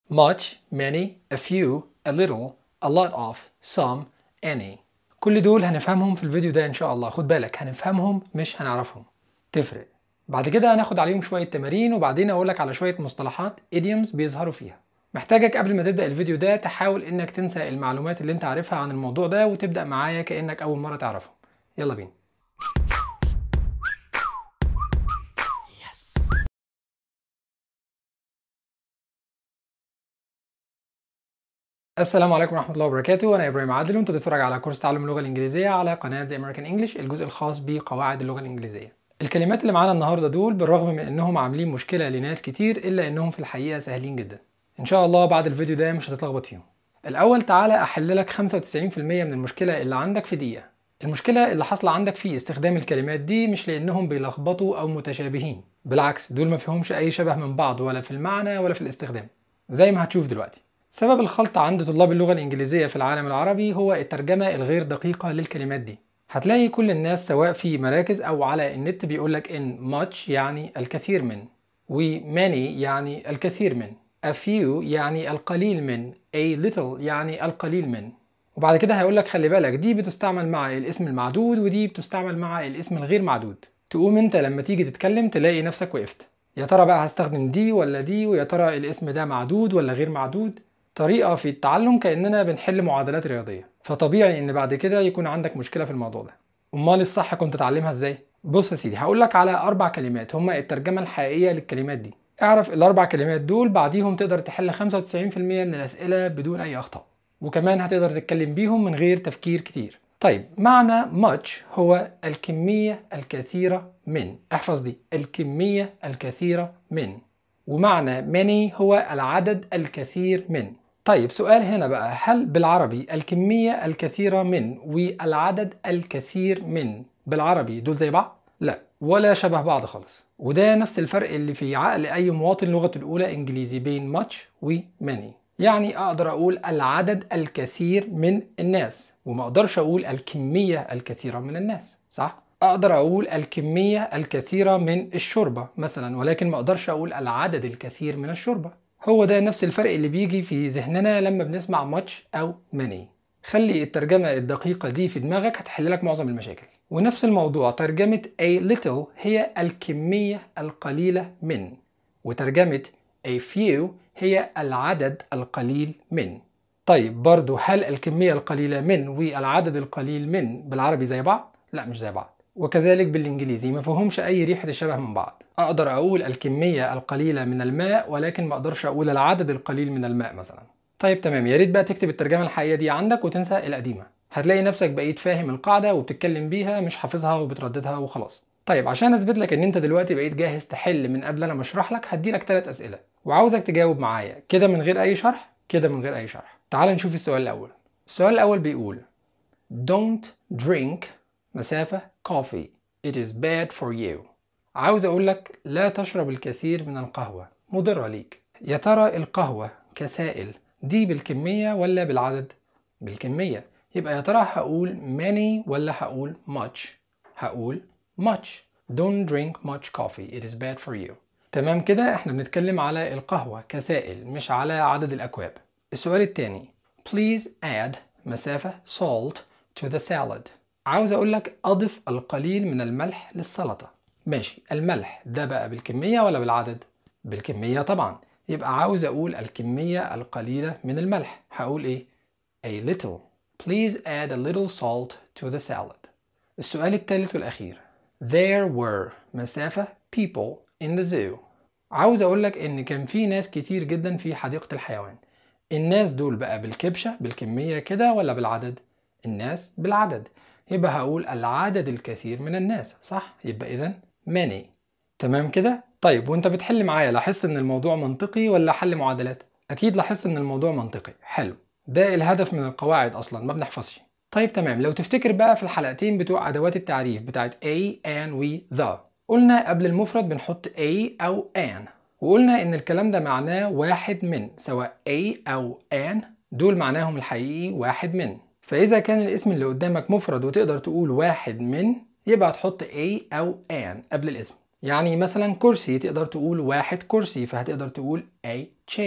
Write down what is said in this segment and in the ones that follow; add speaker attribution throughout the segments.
Speaker 1: much, many, a few, a little, a lot of, some, any كل دول هنفهمهم في الفيديو ده ان شاء الله خد بالك هنفهمهم مش هنعرفهم تفرق بعد كده هناخد عليهم شوية تمارين وبعدين اقولك على شوية مصطلحات idioms بيظهروا فيها محتاجك قبل ما تبدأ الفيديو ده تحاول انك تنسى المعلومات اللي انت عارفها عن الموضوع ده وتبدأ معايا كأنك اول مرة تعرفه يلا بينا السلام عليكم ورحمة الله وبركاته أنا إبراهيم عادل وأنت بتتفرج على كورس تعلم اللغة الإنجليزية على قناة The American English الجزء الخاص بقواعد اللغة الإنجليزية الكلمات اللي معانا النهاردة دول بالرغم من إنهم عاملين مشكلة لناس كتير إلا إنهم في الحقيقة سهلين جدا إن شاء الله بعد الفيديو ده مش هتتلخبط فيهم الأول تعالى أحل لك 95% من المشكلة اللي عندك في دقيقة المشكلة اللي حاصلة عندك في استخدام الكلمات دي مش لأنهم بيلخبطوا أو متشابهين بالعكس دول ما فيهمش أي شبه من بعض ولا في المعنى ولا في الاستخدام زي ما هتشوف دلوقتي سبب الخلط عند طلاب اللغة الإنجليزية في العالم العربي هو الترجمة الغير دقيقة للكلمات دي هتلاقي كل الناس سواء في مراكز أو على النت بيقولك إن much يعني الكثير من و many يعني الكثير من a few يعني القليل من a little يعني القليل من وبعد كده هيقولك خلي بالك دي بتستعمل مع الاسم المعدود ودي بتستعمل مع الاسم الغير معدود تقوم انت لما تيجي تتكلم تلاقي نفسك وقفت يا ترى بقى هستخدم دي ولا دي ويا ترى الاسم ده معدود ولا غير معدود طريقة في التعلم كأننا بنحل معادلات رياضية فطبيعي إن بعد كده يكون عندك مشكلة في الموضوع ده أمال الصح كنت تتعلمها إزاي؟ بص يا سيدي هقول لك على أربع كلمات هما الترجمة الحقيقية للكلمات دي اعرف الأربع كلمات دول بعديهم تقدر تحل 95% من الأسئلة بدون أي أخطاء وكمان هتقدر تتكلم بيهم من غير تفكير كتير طيب معنى much هو الكمية الكثيرة من احفظ دي الكمية الكثيرة من ومعنى many هو العدد الكثير من طيب سؤال هنا بقى هل بالعربي الكمية الكثيرة من والعدد الكثير من بالعربي دول زي بعض؟ لا ولا شبه بعض خالص وده نفس الفرق اللي في عقل أي مواطن لغته الأولى إنجليزي بين much و many يعني أقدر أقول العدد الكثير من الناس وما أقدرش أقول الكمية الكثيرة من الناس صح؟ أقدر أقول الكمية الكثيرة من الشوربة مثلا ولكن ما أقدرش أقول العدد الكثير من الشوربة هو ده نفس الفرق اللي بيجي في ذهننا لما بنسمع much أو many خلي الترجمة الدقيقة دي في دماغك هتحل لك معظم المشاكل ونفس الموضوع ترجمة a little هي الكمية القليلة من وترجمة a few هي العدد القليل من طيب برضو هل الكمية القليلة من والعدد القليل من بالعربي زي بعض؟ لا مش زي بعض وكذلك بالانجليزي ما فيهمش اي ريحه الشبه من بعض اقدر اقول الكميه القليله من الماء ولكن ما اقدرش اقول العدد القليل من الماء مثلا طيب تمام يا ريت بقى تكتب الترجمه الحقيقيه دي عندك وتنسى القديمه هتلاقي نفسك بقيت فاهم القاعده وبتتكلم بيها مش حافظها وبترددها وخلاص طيب عشان اثبت لك ان انت دلوقتي بقيت جاهز تحل من قبل انا ما اشرح لك هدي لك ثلاث اسئله وعاوزك تجاوب معايا كده من غير اي شرح كده من غير اي شرح تعال نشوف السؤال الاول السؤال الاول بيقول don't drink مسافه coffee It is bad for you. عاوز أقول لك لا تشرب الكثير من القهوة مضرة ليك. يا ترى القهوة كسائل دي بالكمية ولا بالعدد؟ بالكمية. يبقى يا ترى هقول many ولا هقول much؟ هقول much. Don't drink much coffee. It is bad for you. تمام كده احنا بنتكلم على القهوة كسائل مش على عدد الأكواب. السؤال التاني Please add مسافة salt to the salad. عاوز اقول لك اضف القليل من الملح للسلطة ماشي الملح ده بقى بالكمية ولا بالعدد بالكمية طبعا يبقى عاوز اقول الكمية القليلة من الملح هقول ايه a little please add a little salt to the salad السؤال الثالث والاخير there were مسافة people in the zoo عاوز اقول لك ان كان في ناس كتير جدا في حديقة الحيوان الناس دول بقى بالكبشة بالكمية كده ولا بالعدد الناس بالعدد يبقى هقول العدد الكثير من الناس صح يبقى اذا many تمام كده طيب وانت بتحل معايا لاحظت ان الموضوع منطقي ولا حل معادلات اكيد لاحظت ان الموضوع منطقي حلو ده الهدف من القواعد اصلا ما بنحفظش طيب تمام لو تفتكر بقى في الحلقتين بتوع ادوات التعريف بتاعت a and we the قلنا قبل المفرد بنحط a او an وقلنا ان الكلام ده معناه واحد من سواء a او an دول معناهم الحقيقي واحد من فإذا كان الاسم اللي قدامك مفرد وتقدر تقول واحد من يبقى هتحط a أو an قبل الاسم يعني مثلا كرسي تقدر تقول واحد كرسي فهتقدر تقول a chair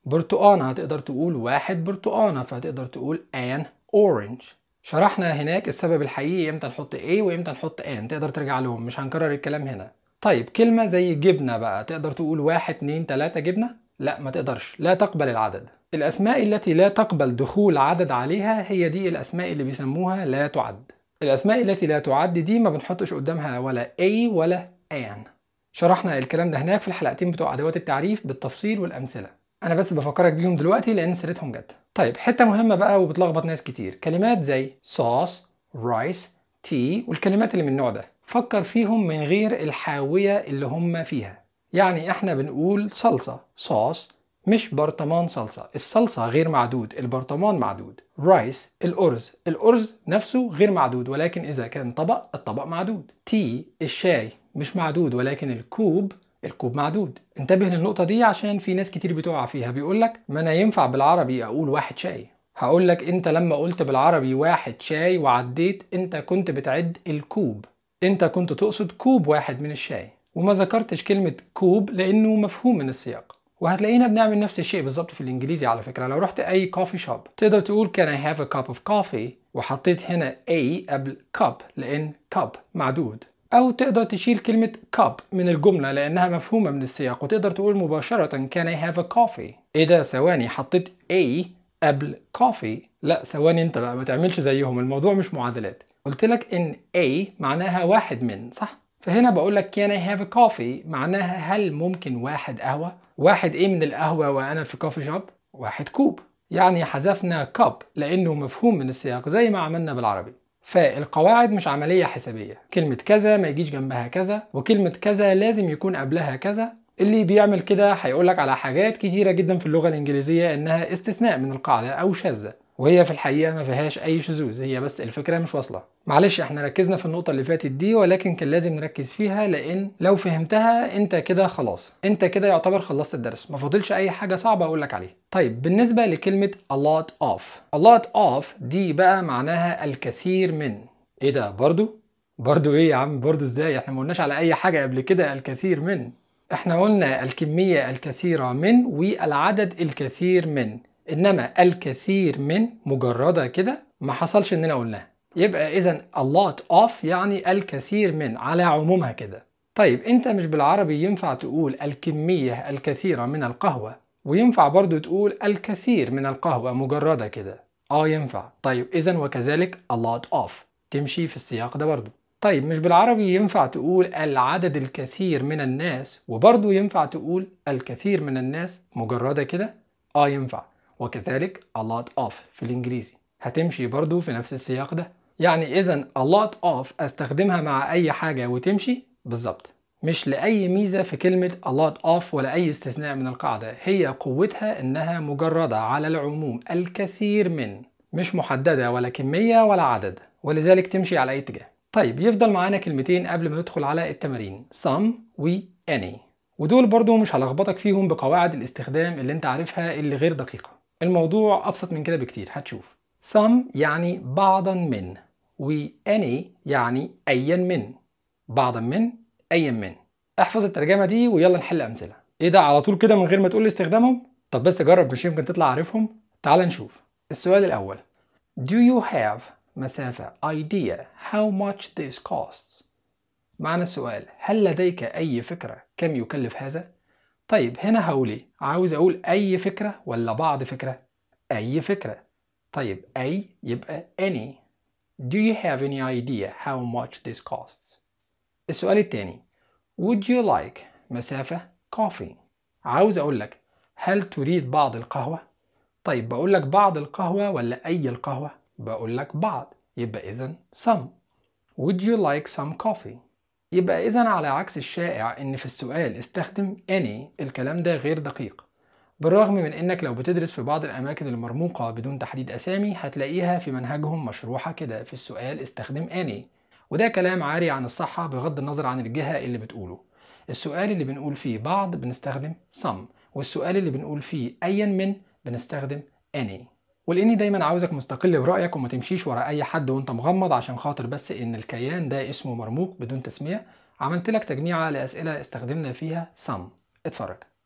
Speaker 1: برتقانة هتقدر تقول واحد برتقانة فهتقدر تقول an orange شرحنا هناك السبب الحقيقي امتى نحط a وامتى نحط an تقدر ترجع لهم مش هنكرر الكلام هنا طيب كلمة زي جبنة بقى تقدر تقول واحد اتنين تلاتة جبنة لا ما تقدرش لا تقبل العدد الأسماء التي لا تقبل دخول عدد عليها هي دي الأسماء اللي بيسموها لا تعد الأسماء التي لا تعد دي ما بنحطش قدامها ولا a ولا an شرحنا الكلام ده هناك في الحلقتين بتوع أدوات التعريف بالتفصيل والأمثلة أنا بس بفكرك بيهم دلوقتي لأن سيرتهم جت طيب حتة مهمة بقى وبتلخبط ناس كتير كلمات زي sauce rice tea والكلمات اللي من النوع ده فكر فيهم من غير الحاوية اللي هم فيها يعني احنا بنقول صلصة صوص مش برطمان صلصة الصلصة غير معدود البرطمان معدود رايس الأرز الأرز نفسه غير معدود ولكن إذا كان طبق الطبق معدود تي الشاي مش معدود ولكن الكوب الكوب معدود انتبه للنقطة دي عشان في ناس كتير بتقع فيها بيقولك ما أنا ينفع بالعربي أقول واحد شاي هقولك انت لما قلت بالعربي واحد شاي وعديت انت كنت بتعد الكوب انت كنت تقصد كوب واحد من الشاي وما ذكرتش كلمة كوب لأنه مفهوم من السياق وهتلاقينا بنعمل نفس الشيء بالظبط في الإنجليزي على فكرة لو رحت أي كوفي شوب تقدر تقول can I have a cup of coffee وحطيت هنا A قبل cup لأن cup معدود أو تقدر تشيل كلمة cup من الجملة لأنها مفهومة من السياق وتقدر تقول مباشرة can I have a coffee إيه ده ثواني حطيت A قبل coffee لا ثواني أنت بقى ما تعملش زيهم الموضوع مش معادلات قلت لك إن A معناها واحد من صح؟ فهنا بقول لك can I have a coffee معناها هل ممكن واحد قهوة؟ واحد ايه من القهوة وأنا في كوفي شوب؟ واحد كوب يعني حذفنا كاب لأنه مفهوم من السياق زي ما عملنا بالعربي فالقواعد مش عملية حسابية كلمة كذا ما يجيش جنبها كذا وكلمة كذا لازم يكون قبلها كذا اللي بيعمل كده هيقولك على حاجات كتيرة جدا في اللغة الإنجليزية إنها استثناء من القاعدة أو شاذة وهي في الحقيقة ما فيهاش أي شذوذ هي بس الفكرة مش واصلة معلش احنا ركزنا في النقطة اللي فاتت دي ولكن كان لازم نركز فيها لأن لو فهمتها انت كده خلاص انت كده يعتبر خلصت الدرس ما فاضلش أي حاجة صعبة أقولك عليها طيب بالنسبة لكلمة a lot of a lot of دي بقى معناها الكثير من ايه ده برضو؟ برضو ايه يا عم برضو ازاي احنا ما قلناش على أي حاجة قبل كده الكثير من احنا قلنا الكمية الكثيرة من والعدد الكثير من انما الكثير من مجرده كده ما حصلش اننا قلناها يبقى اذا a lot of يعني الكثير من على عمومها كده طيب انت مش بالعربي ينفع تقول الكميه الكثيره من القهوه وينفع برضو تقول الكثير من القهوه مجرده كده اه ينفع طيب اذا وكذلك a lot of تمشي في السياق ده برضو طيب مش بالعربي ينفع تقول العدد الكثير من الناس وبرضو ينفع تقول الكثير من الناس مجرده كده اه ينفع وكذلك a lot of في الإنجليزي هتمشي برضو في نفس السياق ده يعني إذا a lot of أستخدمها مع أي حاجة وتمشي بالظبط مش لأي ميزة في كلمة a lot of ولا أي استثناء من القاعدة هي قوتها إنها مجردة على العموم الكثير من مش محددة ولا كمية ولا عدد ولذلك تمشي على أي اتجاه طيب يفضل معانا كلمتين قبل ما ندخل على التمارين some و any ودول برضو مش هلخبطك فيهم بقواعد الاستخدام اللي انت عارفها اللي غير دقيقة الموضوع أبسط من كده بكتير هتشوف some يعني بعضا من و any يعني أيا من بعضا من أيا من احفظ الترجمة دي ويلا نحل أمثلة إيه ده على طول كده من غير ما تقول لي استخدامهم؟ طب بس جرب مش يمكن تطلع عارفهم؟ تعال نشوف السؤال الأول Do you have مسافة idea how much this costs؟ معنى السؤال هل لديك أي فكرة كم يكلف هذا؟ طيب هنا هقول ايه؟ عاوز اقول اي فكرة ولا بعض فكرة؟ اي فكرة. طيب اي يبقى any. Do you have any idea how much this costs? السؤال التاني Would you like مسافة coffee؟ عاوز اقول لك هل تريد بعض القهوة؟ طيب بقول لك بعض القهوة ولا أي القهوة؟ بقول لك بعض يبقى إذا some. Would you like some coffee؟ يبقى إذا على عكس الشائع إن في السؤال استخدم any الكلام ده غير دقيق بالرغم من إنك لو بتدرس في بعض الأماكن المرموقة بدون تحديد أسامي هتلاقيها في منهجهم مشروحة كده في السؤال استخدم any وده كلام عاري عن الصحة بغض النظر عن الجهة اللي بتقوله السؤال اللي بنقول فيه بعض بنستخدم some والسؤال اللي بنقول فيه أيا من بنستخدم any ولاني دايما عاوزك مستقل برأيك وما تمشيش ورا اي حد وانت مغمض عشان خاطر بس ان الكيان ده اسمه مرموق بدون تسمية عملت لك تجميعة لأسئلة استخدمنا فيها some اتفرج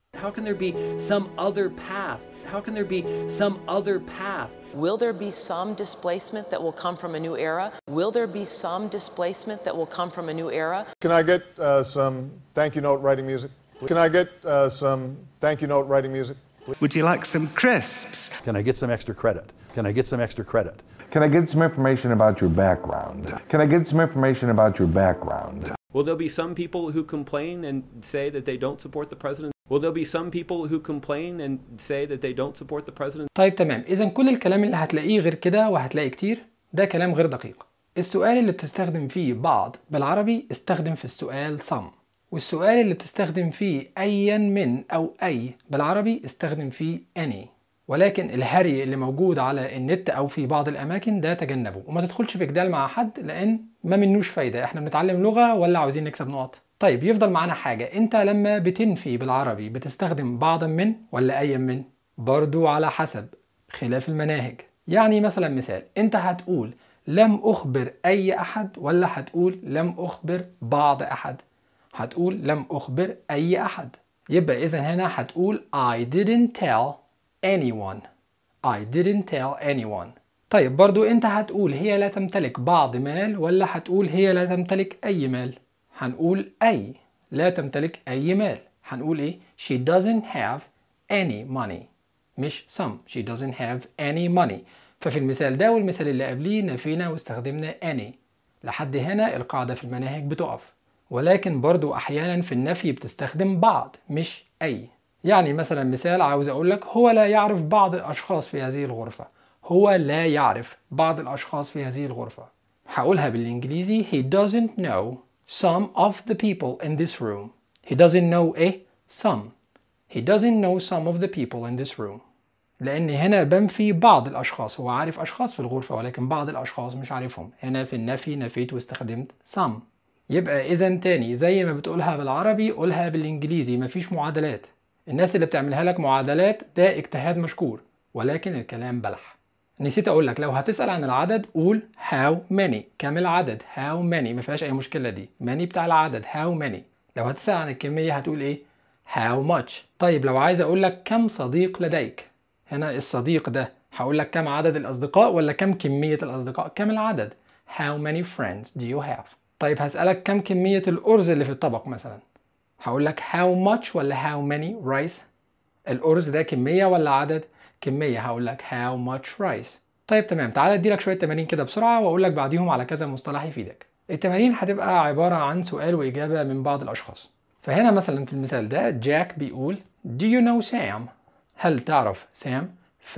Speaker 2: How can there be some other path? How can there be some other path?
Speaker 3: Will there be some displacement that will come from a new era? Will there be some displacement that will come from a new era?
Speaker 4: Can I get uh, some thank you note writing music? Can I get uh, some thank you note writing music?
Speaker 5: Would you like some crisps?
Speaker 6: Can I get some extra credit? Can I get some extra credit?
Speaker 7: Can I get some information about your background? Can I get some information about your background?
Speaker 2: Will there be some people who complain and say that they don't support the president? Will there be some people who complain and say that they don't support the president?
Speaker 1: طيب تمام اذا كل الكلام اللي هتلاقيه غير كده وهتلاقي كتير ده كلام غير دقيق السؤال اللي بتستخدم فيه بعض بالعربي استخدم في السؤال some والسؤال اللي بتستخدم فيه ايا من او اي بالعربي استخدم فيه any ولكن الهري اللي موجود على النت او في بعض الاماكن ده تجنبه وما تدخلش في جدال مع حد لان ما منوش فايده احنا بنتعلم لغه ولا عاوزين نكسب نقط طيب يفضل معانا حاجه انت لما بتنفي بالعربي بتستخدم بعضا من ولا ايا من برضو على حسب خلاف المناهج يعني مثلا مثال انت هتقول لم اخبر اي احد ولا هتقول لم اخبر بعض احد هتقول لم اخبر اي احد يبقى اذا هنا هتقول I didn't tell anyone I didn't tell anyone طيب برضو انت هتقول هي لا تمتلك بعض مال ولا هتقول هي لا تمتلك اي مال هنقول اي لا تمتلك اي مال هنقول ايه she doesn't have any money مش some she doesn't have any money ففي المثال ده والمثال اللي قبليه نفينا واستخدمنا any لحد هنا القاعدة في المناهج بتقف ولكن برضو أحيانا في النفي بتستخدم بعض مش أي يعني مثلا مثال عاوز أقول لك هو لا يعرف بعض الأشخاص في هذه الغرفة هو لا يعرف بعض الأشخاص في هذه الغرفة هقولها بالإنجليزي he doesn't know some of the people in this room he doesn't know إيه some he doesn't know some of the people in this room لأن هنا بنفي بعض الأشخاص هو عارف أشخاص في الغرفة ولكن بعض الأشخاص مش عارفهم هنا في النفي نفيت واستخدمت some يبقى إذا تاني زي ما بتقولها بالعربي قولها بالإنجليزي مفيش معادلات الناس اللي بتعملها لك معادلات ده اجتهاد مشكور ولكن الكلام بلح نسيت أقول لك لو هتسأل عن العدد قول how many كم العدد how many ما فيهاش أي مشكلة دي many بتاع العدد how many لو هتسأل عن الكمية هتقول إيه how much طيب لو عايز أقول لك كم صديق لديك هنا الصديق ده هقول لك كم عدد الأصدقاء ولا كم كمية الأصدقاء كم العدد how many friends do you have طيب هسألك كم كمية الأرز اللي في الطبق مثلا هقول لك how much ولا how many rice الأرز ده كمية ولا عدد كمية هقول لك how much rice طيب تمام تعالى ادي لك شوية تمارين كده بسرعة واقول لك بعديهم على كذا مصطلح يفيدك التمارين هتبقى عبارة عن سؤال وإجابة من بعض الأشخاص فهنا مثلا في المثال ده جاك بيقول Do you know Sam؟ هل تعرف سام؟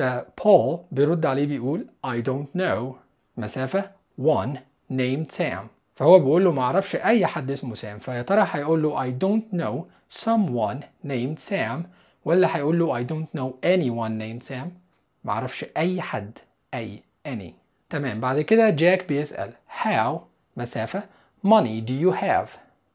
Speaker 1: فبول بيرد عليه بيقول I don't know مسافة one named Sam فهو بيقول له معرفش أي حد اسمه سام فيا ترى هيقول له I don't know someone named Sam ولا هيقول له I don't know anyone named Sam معرفش أي حد أي any تمام بعد كده جاك بيسأل how مسافة money do you have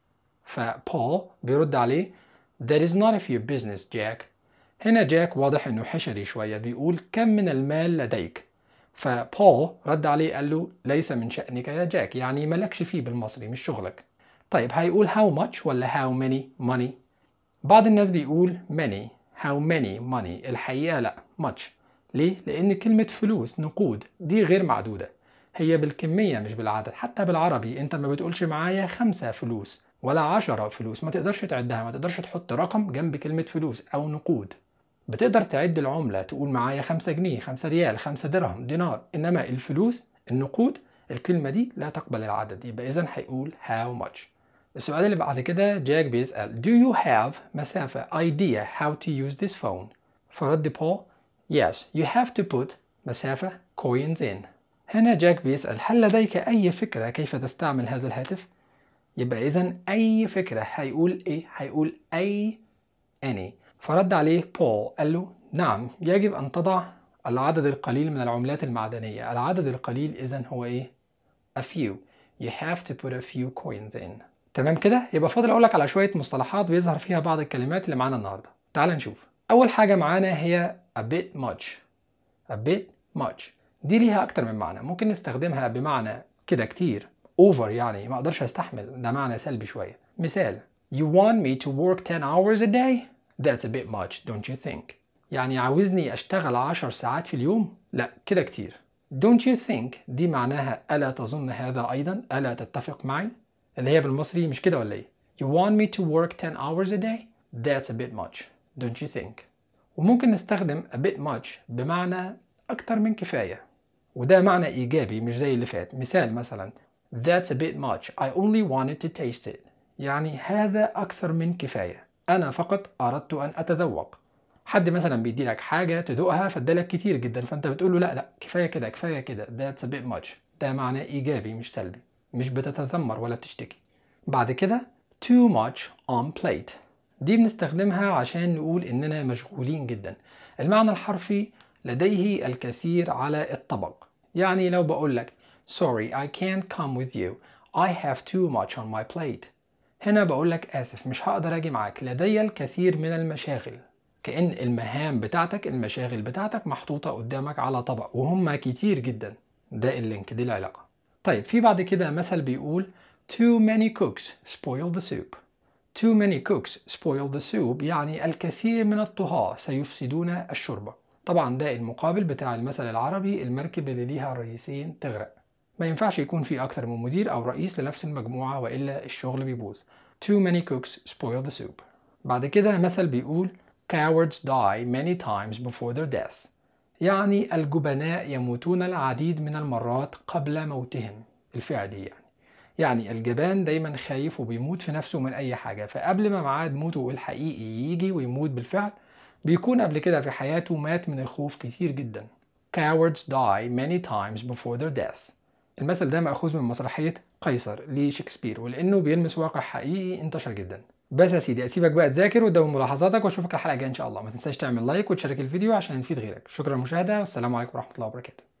Speaker 1: فبول بيرد عليه That is none of your business Jack هنا جاك واضح انه حشري شوية بيقول كم من المال لديك فبول رد عليه قال له ليس من شأنك يا جاك يعني مالكش فيه بالمصري مش شغلك طيب هيقول how much ولا how many money بعض الناس بيقول many how many money الحقيقة لا much ليه؟ لأن كلمة فلوس نقود دي غير معدودة هي بالكمية مش بالعدد حتى بالعربي انت ما بتقولش معايا خمسة فلوس ولا عشرة فلوس ما تقدرش تعدها ما تقدرش تحط رقم جنب كلمة فلوس أو نقود بتقدر تعد العملة تقول معايا خمسة جنيه خمسة ريال خمسة درهم دينار إنما الفلوس النقود الكلمة دي لا تقبل العدد يبقى إذا هيقول how much السؤال اللي بعد كده جاك بيسأل Do you have مسافة idea how to use this phone فرد بول Yes you have to put مسافة coins in هنا جاك بيسأل هل لديك أي فكرة كيف تستعمل هذا الهاتف؟ يبقى إذا أي فكرة هيقول إيه؟ هيقول أي any فرد عليه بول قال له نعم يجب أن تضع العدد القليل من العملات المعدنية العدد القليل إذا هو إيه؟ a few you have to put a few coins in تمام كده يبقى فاضل أقول لك على شوية مصطلحات بيظهر فيها بعض الكلمات اللي معانا النهاردة تعال نشوف أول حاجة معانا هي a bit much a bit much دي ليها أكتر من معنى ممكن نستخدمها بمعنى كده كتير over يعني ما أقدرش أستحمل ده معنى سلبي شوية مثال You want me to work 10 hours a day That's a bit much don't you think يعني عاوزني أشتغل عشر ساعات في اليوم؟ لا كده كتير Don't you think دي معناها ألا تظن هذا أيضا؟ ألا تتفق معي؟ اللي هي بالمصري مش كده ولا إيه؟ You want me to work 10 hours a day? That's a bit much don't you think وممكن نستخدم a bit much بمعنى أكتر من كفاية وده معنى إيجابي مش زي اللي فات مثال مثلا That's a bit much I only wanted to taste it يعني هذا أكثر من كفاية أنا فقط أردت أن أتذوق حد مثلا بيدي لك حاجة تدوقها فادالك كتير جدا فأنت بتقول له لا لا كفاية كده كفاية كده That's a bit much ده معنى إيجابي مش سلبي مش بتتذمر ولا بتشتكي بعد كده too much on plate دي بنستخدمها عشان نقول إننا مشغولين جدا المعنى الحرفي لديه الكثير على الطبق يعني لو بقول لك Sorry I can't come with you I have too much on my plate هنا بقول لك آسف مش هقدر أجي معاك لدي الكثير من المشاغل كأن المهام بتاعتك المشاغل بتاعتك محطوطة قدامك على طبق وهم كتير جدا ده اللينك دي العلاقة طيب في بعد كده مثل بيقول Too many cooks spoil the soup Too many cooks spoil the soup يعني الكثير من الطهاة سيفسدون الشوربة طبعا ده المقابل بتاع المثل العربي المركب اللي ليها رئيسين تغرق ما ينفعش يكون في أكتر من مدير أو رئيس لنفس المجموعة وإلا الشغل بيبوظ Too many cooks spoil the soup بعد كده مثل بيقول Cowards die many times before their death يعني الجبناء يموتون العديد من المرات قبل موتهم الفئة دي يعني يعني الجبان دايما خايف وبيموت في نفسه من أي حاجة فقبل ما ميعاد موته الحقيقي يجي ويموت بالفعل بيكون قبل كده في حياته مات من الخوف كتير جدا Cowards die many times before their death المثل ده مأخوذ من مسرحية قيصر لشكسبير ولأنه بيلمس واقع حقيقي انتشر جدا بس يا سيدي اسيبك بقى تذاكر وتدون ملاحظاتك واشوفك الحلقه الجايه ان شاء الله ما تنساش تعمل لايك وتشارك الفيديو عشان نفيد غيرك شكرا للمشاهده والسلام عليكم ورحمه الله وبركاته